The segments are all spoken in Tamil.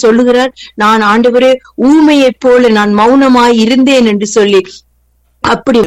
சொல்லுகிறார் நான் ஆண்டவரே ஊமையைப் போல நான் மௌனமாய் இருந்தேன் என்று சொல்லி அப்படி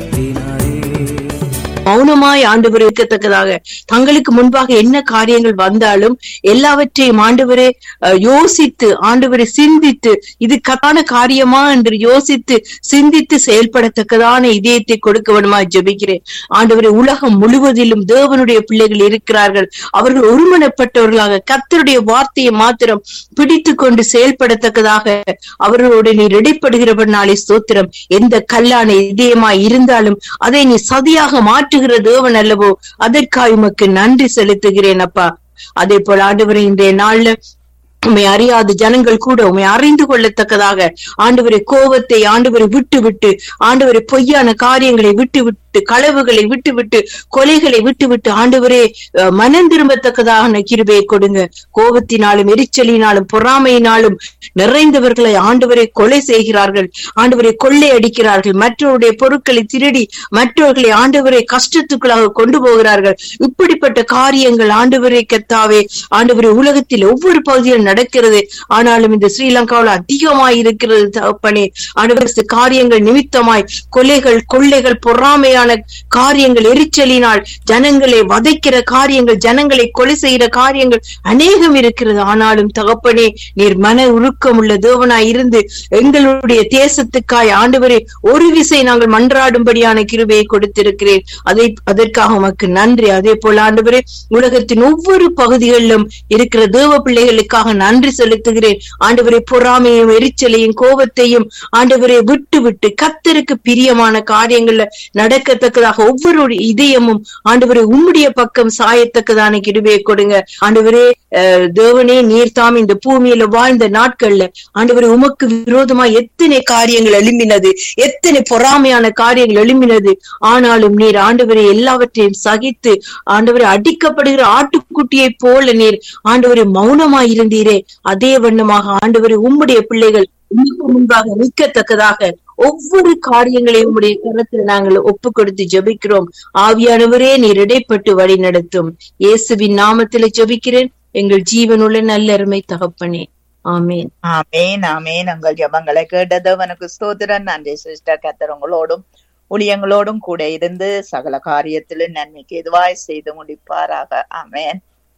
மௌனமாய் ஆண்டவர் இருக்கத்தக்கதாக தங்களுக்கு முன்பாக என்ன காரியங்கள் வந்தாலும் எல்லாவற்றையும் ஆண்டவரே அஹ், யோசித்து ஆண்டவரை சிந்தித்து இது கதான காரியமா என்று யோசித்து சிந்தித்து செயல்படத்தக்கதான இதயத்தை கொடுக்க வேணுமா ஜெபிக்கிறேன் ஆண்டவரே உலகம் முழுவதிலும் தேவனுடைய பிள்ளைகள் இருக்கிறார்கள் அவர்கள் ஒருமனப்பட்டவர்களாக கர்த்தருடைய வார்த்தையை மாத்திரம் பிடித்து கொண்டு செயல்படத்தக்கதாக அவர்களோடு நீ இடைப்படுகிறவர் நாளை ஸ்தோத்திரம் எந்த கல்லான இதயமாய் இருந்தாலும் அதை நீ சதியாக மாற்றுகிற தேவன் அல்லவோ அதற்காக உமக்கு நன்றி செலுத்துகிறேன் அப்பா அதே போல ஆண்டவரே இன்றைய நாள்ல உண்மை அறியாத ஜனங்கள் கூட உண்மை அறிந்து கொள்ளத்தக்கதாக ஆண்டவரை கோபத்தை ஆண்டவரை விட்டு விட்டு ஆண்டவரை பொய்யான காரியங்களை விட்டு விட்டு களவுகளை விட்டு விட்டு கொலைகளை விட்டு விட்டு ஆண்டவரே அஹ், மனம் திரும்பத்தக்கதாக கிருபையை கொடுங்க கோபத்தினாலும் எரிச்சலினாலும் பொறாமையினாலும் நிறைந்தவர்களை ஆண்டவரை கொலை செய்கிறார்கள் ஆண்டவரை கொள்ளை அடிக்கிறார்கள் மற்றவருடைய பொருட்களை திருடி மற்றவர்களை ஆண்டவரை கஷ்டத்துக்குள்ளாக கொண்டு போகிறார்கள் இப்படிப்பட்ட காரியங்கள் ஆண்டவரை கத்தாவே ஆண்டவரை உலகத்தில் ஒவ்வொரு பகுதியில் நடக்கிறது ஆனாலும் இந்த ஸ்ரீலங்காவில் அதிகமாய் இருக்கிறது தகப்பனே ஆண்டவர் இந்த காரியங்கள் நிமித்தமாய் கொலைகள் கொள்ளைகள் பொறாமையான காரியங்கள் எரிச்சலினால் ஜனங்களை வதைக்கிற காரியங்கள் ஜனங்களை கொலை செய்கிற காரியங்கள் அநேகம் இருக்கிறது ஆனாலும் தகப்பனே நீர் மன உருக்கம் உள்ள தேவனாய் இருந்து எங்களுடைய தேசத்துக்காய் ஆண்டவரே ஒரு விசை நாங்கள் மன்றாடும்படியான கிருபையை கொடுத்திருக்கிறேன் அதை அதற்காக உமக்கு நன்றி அதே போல ஆண்டவரே உலகத்தின் ஒவ்வொரு பகுதிகளிலும் இருக்கிற தேவ பிள்ளைகளுக்காக நன்றி செலுத்துகிறேன் ஆண்டவரே பொறாமையும் எரிச்சலையும் கோபத்தையும் ஆண்டவரை விட்டு விட்டு கத்தருக்கு பிரியமான காரியங்கள்ல நடக்கத்தக்கதாக ஒவ்வொரு இதயமும் ஆண்டவரே உம்முடைய பக்கம் சாயத்தக்கதான கிருபையை கொடுங்க ஆண்டவரே அஹ், தேவனே நீர் தாம் இந்த பூமியில வாழ்ந்த நாட்கள்ல ஆண்டவரே உமக்கு விரோதமா எத்தனை காரியங்கள் எழும்பினது எத்தனை பொறாமையான காரியங்கள் எழும்பினது ஆனாலும் நீர் ஆண்டவரை எல்லாவற்றையும் சகித்து ஆண்டவரை அடிக்கப்படுகிற ஆட்டுக்குட்டியை போல நீர் ஆண்டவரை மௌனமாய் இருந்தீரே அதே வண்ணமாக ஆண்டவரை உம்முடைய பிள்ளைகள் உமக்கு முன்பாக நிற்கத்தக்கதாக ஒவ்வொரு காரியங்களையும் உம்முடைய கரத்தில் நாங்கள் ஒப்பு கொடுத்து ஜெபிக்கிறோம் ஆவியானவரே நீர் இடைப்பட்டு வழி நடத்தும் இயேசுவின் நாமத்திலே ஜெபிக்கிறேன் எங்கள் ஜீவனுள்ள நல்லருமை தகப்பனே ஆமேன் ஆமேன் ஆமேன் உங்கள் ஜபங்களை கேட்டதவனுக்கு ஸ்தோத்திரன் நன்றி சிஸ்டர் கத்தர் உங்களோடும் ஊழியங்களோடும் கூட இருந்து சகல காரியத்திலும் நன்மைக்கு எதுவாய் செய்து முடிப்பாராக ஆமேன்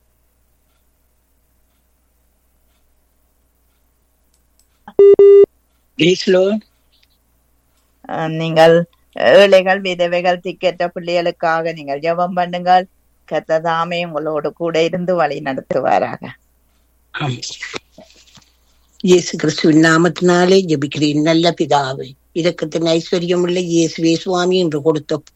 Praise Lord. அஹ், நீங்கள் ஏழைகள் விதவைகள் திக்கற்ற பிள்ளைகளுக்காக நீங்கள் ஜெபம் பண்ணுங்கள் கத்ததாமே உங்களோடு கூட இருந்து வழி நடத்துவாராக ஆமென். இயேசு கிறிஸ்துவின் நாமத்தினாலே ஜெபிக்கிறேன் நல்ல பிதாவே இரக்கத்தின் ஐஸ்வர்யம் உள்ள இயேசுவே சுவாமி என்று கொடுத்த